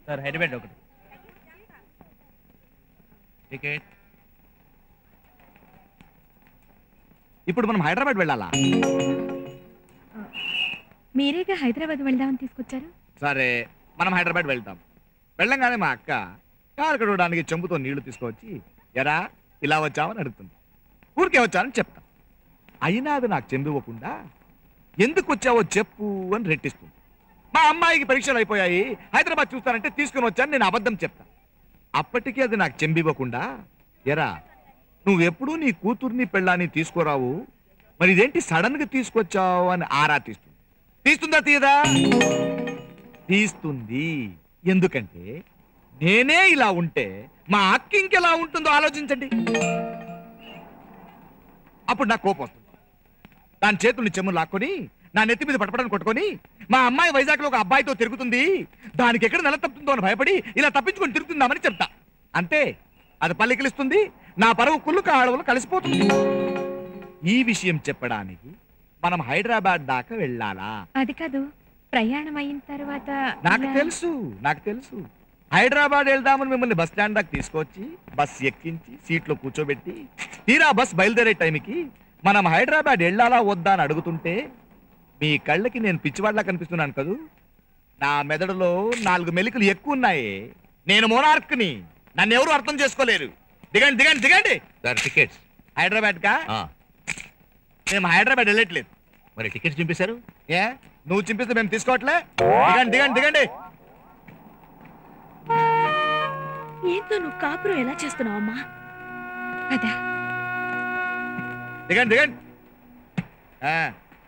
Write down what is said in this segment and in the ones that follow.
Sir Hyderabad ఒకటి ticket ఇప్పుడు మనం హైదరాబాద్ వెళ్ళాలా మీరేగా హైదరాబాద్ వెళ్దామని తీసుకొచ్చారు సరే మనం హైదరాబాద్ వెళ్తాం వెళ్ళంగానే మా అక్క కారు కడవడానికి చెంబుతో నీళ్లు తీసుకొచ్చి ఎరా ఇలా వచ్చామని అడుగుతుంది ఊరికే వచ్చానని చెప్తాం అయినా అది నాకు చెంబు ఇవ్వకుండా ఎందుకు వచ్చావో చెప్పు అని రెట్టిస్తుంది మా అమ్మాయికి పరీక్షలు అయిపోయాయి హైదరాబాద్ చూస్తానంటే తీసుకుని వచ్చాను నేను అబద్ధం చెప్తా అప్పటికీ అది నాకు చెంబు ఇవ్వకుండా ఎరా నువ్వెప్పుడూ నీ కూతుర్ని పెళ్ళాన్ని తీసుకురావు మరి ఇదేంటి సడన్ గా తీసుకొచ్చావు అని ఆరా తీస్తుంది తీస్తుందా తీయదా తీస్తుంది ఎందుకంటే నేనే ఇలా ఉంటే మా అక్క ఇంకెలా ఉంటుందో ఆలోచించండి అప్పుడు నాకు కోపం వస్తుంది దాని చేతుల్ని చెమ్ము లాక్కొని నా నెత్తి మీద పటపడని కొట్టుకొని మా అమ్మాయి వైజాగ్లో ఒక అబ్బాయితో తిరుగుతుంది దానికి ఎక్కడ నెల తప్పుతుందో అని భయపడి ఇలా తప్పించుకొని తిరుగుతుందామని చెప్తా అంతే అది పల్లికిలిస్తుంది నా పరువు కుళ్ళు కాడవలు కలిసిపోతుంది ఈ విషయం చెప్పడానికి మనం హైదరాబాద్ దాకా వెళ్ళాలా అది కాదు ప్రయాణం అయిన తర్వాత నాకు ఇలా- తెలుసు నాకు తెలుసు హైదరాబాద్ వెళ్దామని మిమ్మల్ని బస్ స్టాండ్ దాకా తీసుకొచ్చి బస్ ఎక్కించి సీట్లో కూర్చోబెట్టి తీరా బస్ బయలుదేరే టైంకి మనం హైదరాబాద్ వెళ్ళాలా వద్దా అని అడుగుతుంటే మీ కళ్ళకి నేను పిచ్చివాళ్ళ కనిపిస్తున్నాను కదూ నా మెదడులో నాలుగు మెలికలు ఎక్కువ ఉన్నాయి నేను మోనార్క్ని నన్ను ఎవరు అర్థం చేసుకోలేరు దిగండి దిగండి దిగండి సార్ టికెట్స్ హైదరాబాద్ కా మేము హైదరాబాద్ వెళ్ళట్లేదు మరి టికెట్స్ చూపించారు ఏ నువ్వు చింపిస్తే మేము తీసుకోవట్లే దిగండి దిగండి దిగండి ఏంతో నువ్వు కాపురం ఎలా చేస్తున్నావు అమ్మా అదా దిగండి దిగండి ఆ.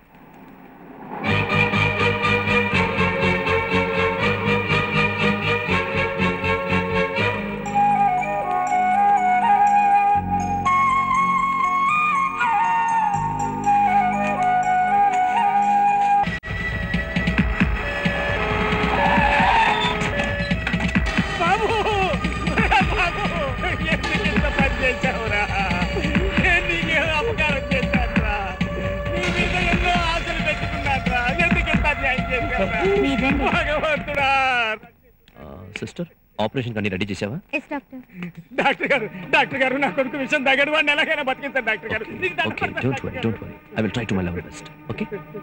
బాబు బాబు ఎందుకు ఇంత పని చేశావురా నేను నీకేం అపకారం చేశానురా నీ మీద ఎన్నో ఆశలు పెట్టుకున్నానురా ఎందుకు ఇంత అన్యాయం చేశావురా మీరండి. భగవంతుడా సిస్టర్ ఆపరేషన్ కానీ రెడీ చేసావా ఎస్ డాక్టర్ డాక్టర్ గారు డాక్టర్ గారు నా కొడుకు విషయం తగ్గడు వాడిని ఎలాగైనా బతికించారు డాక్టర్ గారు నీకు దండం ఓకే పెడతాను, డోంట్ డాక్టర్ వరీ గారు. Don't worry I will try to my level best okay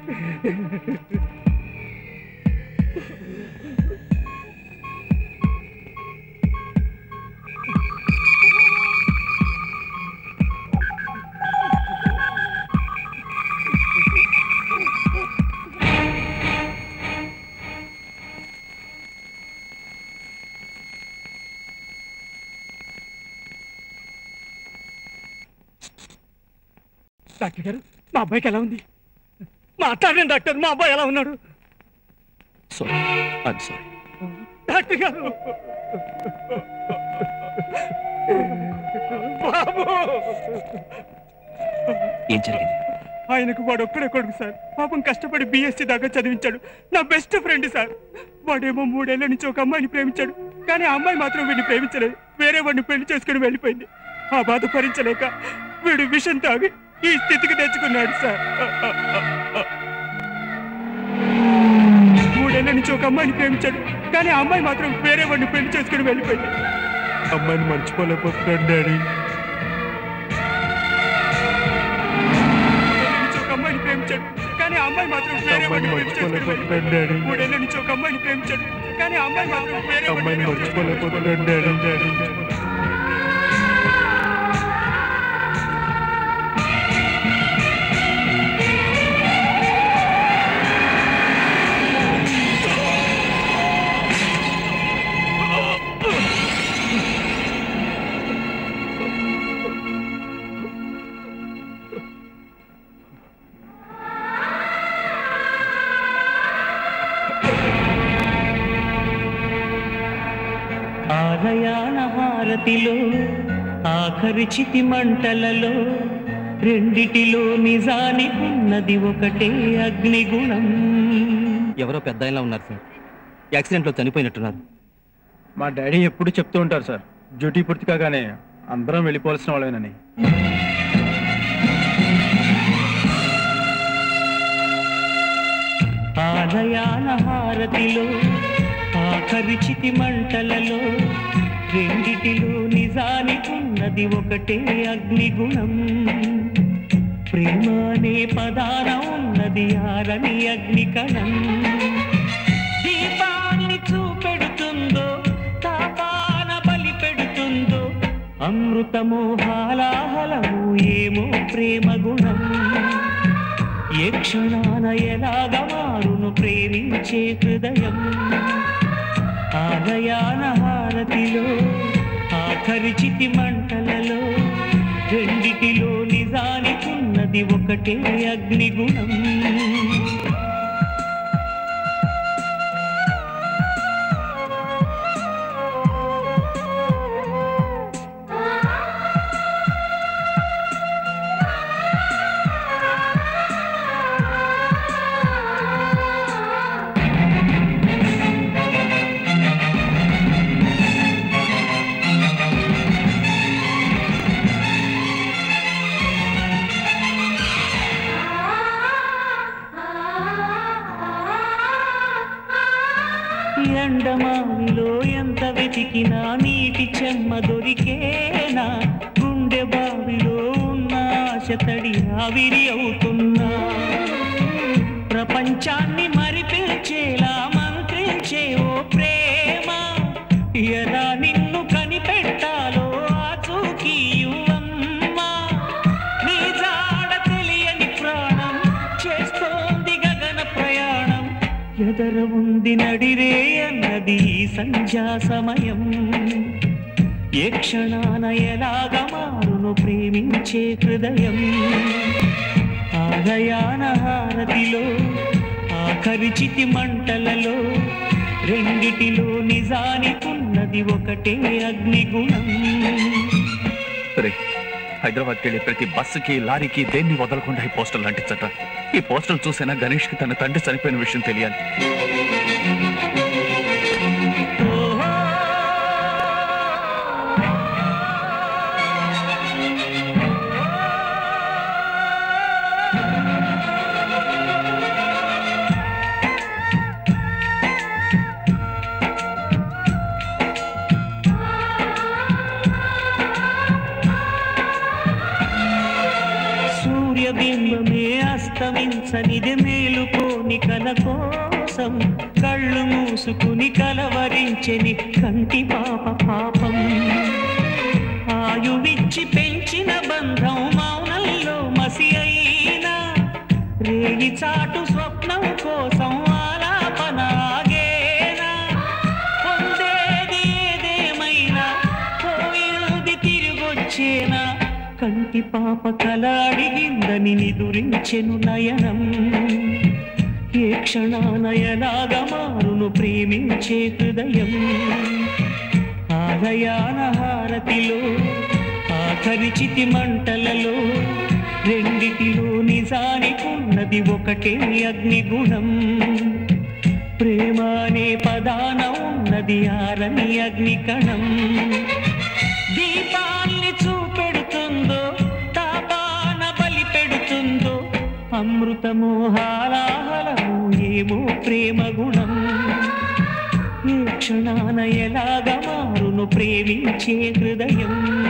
doctor గారు మా అబ్బాయికి ఎలా ఉంది మాట్లాడండి డాక్టర్ మా అబ్బాయి ఎలా ఉన్నాడు సారీ ఐఎమ్ సారీ డాక్టర్ గారు బాబు ఏం జరిగింది ఆయనకు వాడు ఒక్కడే కొడుకు సార్ పాపం కష్టపడి బీఎస్సీ దాకా చదివించాడు నా బెస్ట్ ఫ్రెండ్ సార్ వాడేమో మూడేళ్ల నుంచి ఒక అమ్మాయిని ప్రేమించాడు కానీ ఆ అమ్మాయి మాత్రం వీడిని ప్రేమించలేదు వేరే వాడిని పెళ్లి చేసుకుని వెళ్ళిపోయింది ఆ బాధ భరించలేక వీడు విషం తాగి ఈ స్థితికి తెచ్చుకున్నాడు సార్ మూడేళ్ల నుంచి ఒక అమ్మాయిని ప్రేమించాడు కానీ ఆ అమ్మాయి మాత్రం వేరే వాడిని పెళ్లి చేసుకుని వెళ్ళిపోయింది అమ్మాయిని మర్చిపోలేకపోతున్నాడు డాడీ నుంచి ఒక అమ్మాయిని ప్రేమించాడు కానీ ఆ అమ్మాయి మాత్రం వేరే వాడిని పెళ్లి చేసుకుని వెళ్ళిపోయింది. మూడేళ్ల నుంచి ఒక అమ్మాయిని ప్రేమించాడు కానీ ఆ అమ్మాయి మాత్రం వేరే అమ్మాయిని మర్చిపోలేకపోతున్నాడు డాడీ డాడీ ఆలయాన హారతిలో ఆఖరి చితి మంటలలో రెండిటిలో నిజానికున్నది ఒకటే అగ్నిగుణం ఎవరో పెద్ద ఆయనలా ఉన్నారు సార్ యాక్సిడెంట్లో చనిపోయినట్టున్నారు మా డాడీ ఎప్పుడు చెప్తూ ఉంటారు సార్ డ్యూటీ పూర్తి కాగానే అందరం వెళ్ళిపోవాల్సిన వాళ్ళేనని ఆలయాన హారతిలో ఆఖరి చితి మంటలలో రెండిటిలో నిజానికున్నది ఒకటే అగ్నిగుణం ప్రేమ అనే పదాన ఉన్నది ఆరని అగ్నికణం దీపాన్ని చూపెడుతుందో తాపాన బలి పెడుతుందో అమృతమో హాలాహలము ఏమో ప్రేమ గుణం ఏ క్షణాన ఎలాగ మారును ప్రేమించే హృదయం ఆలయాన హారతిలో ఆఖరి చితి మంటలలో రెండిటిలో నిజానికున్నది ఒకటే అగ్నిగుణం ఎండమావిలో ఎంత వెతికినా నీటి చెమ్మ దొరికేనా గుండె బావిలో ఉన్న ఆశ తడి ఆవిరి అవుతున్నా ప్రపంచాన్ని మరిపించేలా మంత్రించే ఓ ప్రేమ ఎలా నిన్ను కనిపెట్టాలో ఆచూకీ యువమ్మా నీ జాడ తెలియని ప్రాణం చేస్తోంది గగన ప్రయాణం ఎదర ఉంది నడిరే అన్నది ఈ సంధ్యా సమయం ఏ క్షణాన ఎలాగ మారును ప్రేమించే హృదయం ఆలయాన హారతిలో ఆఖరి చితి మంటలలో రెండిటిలో నిజానికున్నది ఒకటే అగ్నిగుణం రే హైదరాబాద్కి వెళ్ళే ప్రతి బస్సుకి లారీకి దేన్ని వదలకుండా ఈ పోస్టర్లు అంటించట ఈ పోస్టర్లు చూసైనా గణేష్కి తన తండ్రి చనిపోయిన విషయం తెలియాలి సూర్యబింబమే అస్తమించనిది మేలుకోని కల కోసం కళ్ళు మూసుకుని కలవరించెని కంటి పాప పాపం ఆయువిచ్చి పెంచిన బంధం మౌనంలో మసి అయినా రేగి చాటు స్వప్నం కోసం ఆలాపన ఆగేనా పొందేది ఏదేమైనా పోయింది తిరిగొచ్చేనా కంటి పాప కల అడిగిందని నిదురించెను నయనం ఏ క్షణాన ఎలాగ మారును ప్రేమించే హృదయం ఆలయాన హారతిలో ఆఖరి చితి మంటలలో రెండిటిలో నిజానికున్నది ఒకటే అగ్నిగుణం ప్రేమ అనే పదాన ఉన్నది ఆరని అగ్నికణం దీపాల్ని చూపెడుతుందో తాపాన బలి పెడుతుందో అమృతమో హాలాహలము ఏమో ప్రేమ గుణం ఏ క్షణాన ఎలాగ మారును ప్రేమించే హృదయం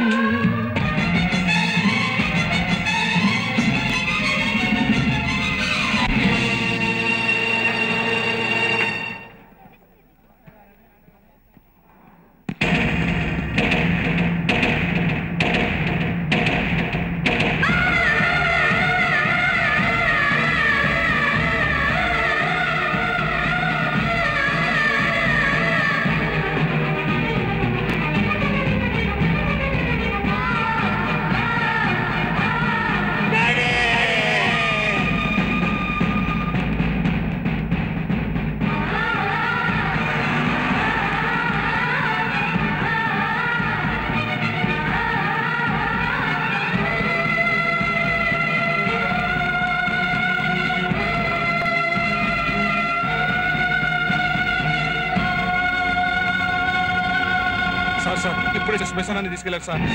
సార్ సార్ ఇప్పుడే శ్మశానాన్ని తీసుకెళ్లారు సార్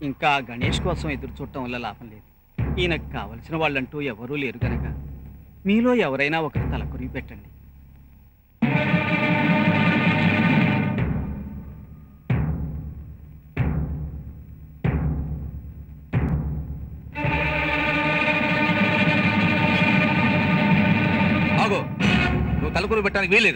ఇంకా గణేష్ కోసం ఎదురు చూడటం వల్ల లాభం లేదు ఈయనకు కావలసిన వాళ్ళంటూ ఎవరూ లేరు గనక మీలో ఎవరైనా ఒకరు తలకొరిగి పెట్టండి ఆగో నువ్వు తలుపులు పెట్టడానికి వీల్లేదు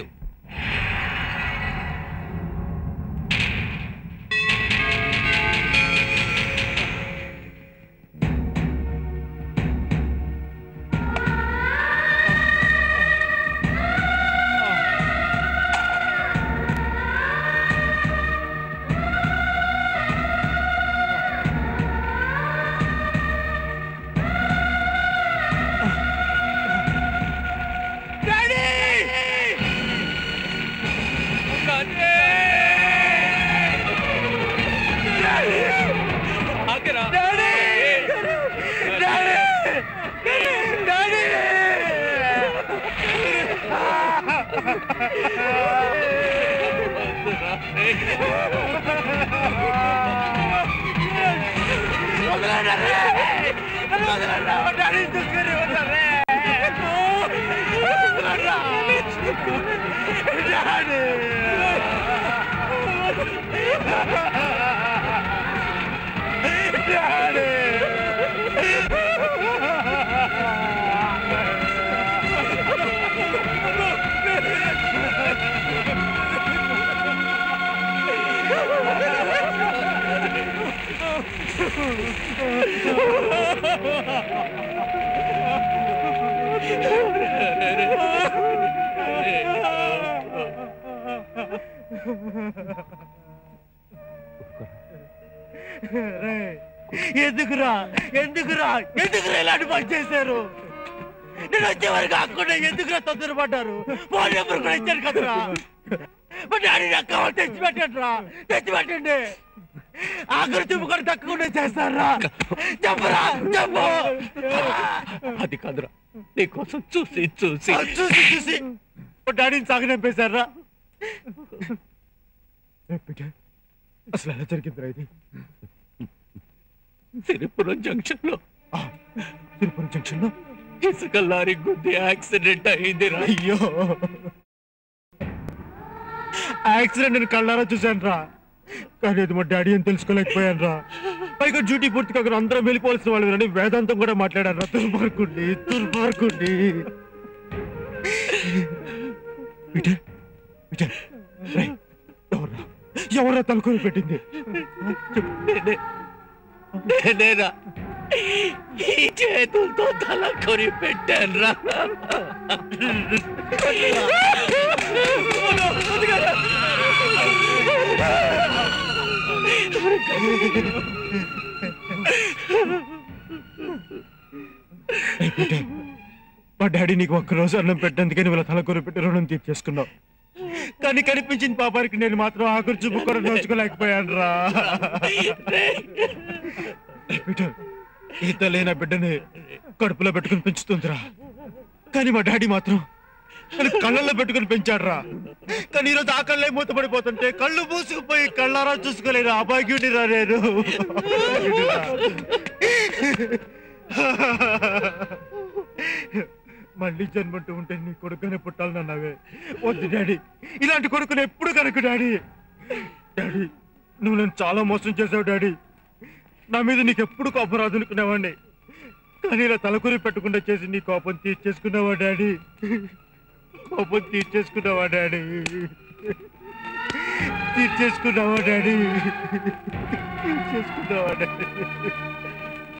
ఎందుకురా ఎందుకురా ఎందుకురా ఇలాంటి పని చేశారు నేను వచ్చే వరకు కాకుండా ఎందుకురా తొందరపడ్డారు ఫోన్ నెంబర్ కూడా ఇచ్చాను కదరా మా డాడీ నాకు కావాలి తెచ్చి పెట్టండి రా తెచ్చి పెట్టండి ఆఖరి చూపు కూడా తక్కువనే చేస్తారా చెప్పరా చెప్పు అది కాదురా నీకోసం చూసి చూసి చూసి చూసి మా డాడీని సాగనంపేశారా అసలు ఎలా జరిగిందిరా ఇది సిరిపురం జంక్షన్ లో తిరుపతి జంక్షన్ లో ఇసుక లారీ గుద్ది యాక్సిడెంట్ అయిందిరా అయ్యో యాక్సిడెంట్ నేను కళ్ళారా చూశాను రా కానీ అది మా డాడీ అని తెలుసుకోలేకపోయాను రా పైగా డ్యూటీ పూర్తి కాకుండా అందరం వెళ్ళిపోవాల్సిన వాళ్ళు అని వేదాంతం కూడా మాట్లాడారు రా దుర్మార్గుండి దుర్మార్గుండి పీటర్ పీటర్ రేయ్, ఎవర్రా ఎవర్రా తలకొని పెట్టింది నేనే- నేనేరా ఈ చేతులతో తల కొని పెట్టాను రా రేయ్, పీటర్, మా డాడీ నీకు ఒక్కరోజు అన్నం పెట్టేందుకని వీళ్ళ తలకొర పెట్టి రుణం తీర్చేసుకున్నావు కానీ కనిపించిన పాపానికి నేను మాత్రం ఆఖరి చూపు కూడా నోచుకోలేకపోయాను రా పీటర్ ఈత లేన బిడ్డని కడుపులో పెట్టుకుని పెంచుతుందిరా కానీ మా డాడీ మాత్రం నన్ను కళ్ళల్లో పెట్టుకుని పెంచాడురా కానీ ఈరోజు ఆ కళ్ళే మూతపడిపోతుంటే కళ్ళు మూసుకుపోయి కళ్ళారా చూసుకోలేను అభాగ్యుడి రా నేను మళ్ళీ జన్మంటూ ఉంటే నీ కొడుకునే పుట్టాలన్నావే వద్దు డాడీ ఇలాంటి కొడుకుని ఎప్పుడు కనుక డాడీ డాడీ నువ్వు నన్ను చాలా మోసం చేసావు డాడీ నా మీద నీకు ఎప్పుడు కోపం రాదు అనుకునేవాడిని కానీ ఇలా తలకొరి పెట్టకుండా చేసి నీ కోపం తీర్చేసుకున్నావా డాడీ కోపం తీర్చేసుకున్నావా డాడీ తీర్చేసుకున్నావా డాడీ తీర్చేసుకున్నావా డాడీ